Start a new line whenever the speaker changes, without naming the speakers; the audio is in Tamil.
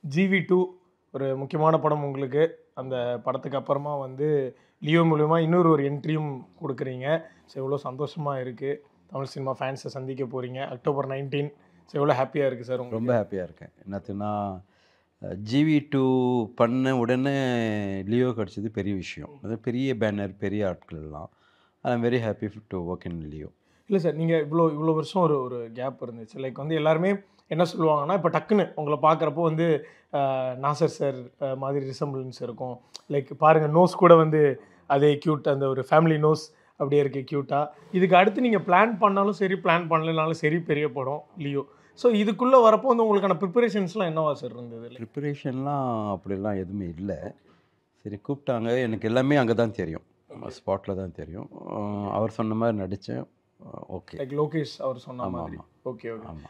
ஜிவி டூ ஒரு முக்கியமான படம் உங்களுக்கு அந்த படத்துக்கு அப்புறமா வந்து லியோ மூலியமா இன்னொரு ஒரு என்ட்ரியும் கொடுக்குறீங்க ஸோ எவ்வளோ சந்தோஷமாக இருக்குது தமிழ் சினிமா ஃபேன்ஸை சந்திக்க போகிறீங்க அக்டோபர் நைன்டீன் ஸோ எவ்வளோ ஹாப்பியாக இருக்குது சார் உங்களுக்கு
ரொம்ப ஹாப்பியாக இருக்கேன் என்னத்துனா ஜிவி டூ பண்ண உடனே லியோ கிடச்சது பெரிய விஷயம் அது பெரிய பேனர் பெரிய ஆட்கள் எல்லாம் I am very happy to work in Leo
இல்லை சார் நீங்கள் இவ்வளோ இவ்வளோ வருஷம் ஒரு ஒரு கேப் இருந்துச்சு லைக் வந்து எல்லாருமே என்ன சொல்லுவாங்கன்னா இப்போ டக்குன்னு உங்களை பார்க்குறப்போ வந்து ஆஹ், நாசர் சார் ஆஹ், மாதிரி ரிசம்பிளன்ஸ் இருக்கும் லைக் பாருங்கள் நோஸ் கூட வந்து அதே க்யூட் அந்த ஒரு ஃபேமிலி நோஸ் அப்படியே இருக்குது க்யூட்டாக இதுக்கு அடுத்து நீங்கள் பிளான் பண்ணாலும் சரி பிளான் பண்ணலனாலும் சரி பெரிய படம் லியோ ஸோ இதுக்குள்ளே வரப்போ வந்து உங்களுக்கான ப்ரிப்பரேஷன்ஸ்லாம் என்னவா சார் இருந்தது like,
ப்ரிப்பரேஷன்லாம் அப்படிலாம் எதுவுமே இல்லை சரி கூப்பிட்டாங்க எனக்கு எல்லாமே அங்கே தான் தெரியும் ஸ்பாட்டில் தான் தெரியும் அஹ் அவர் சொன்ன மாதிரி நடித்தேன் ஓகே
லைக் லோகேஷ் அவர் சொன்ன
ஆமாம்
மாதிரி
ஆமாம்
ஓகே ஓகே
ஆமாம்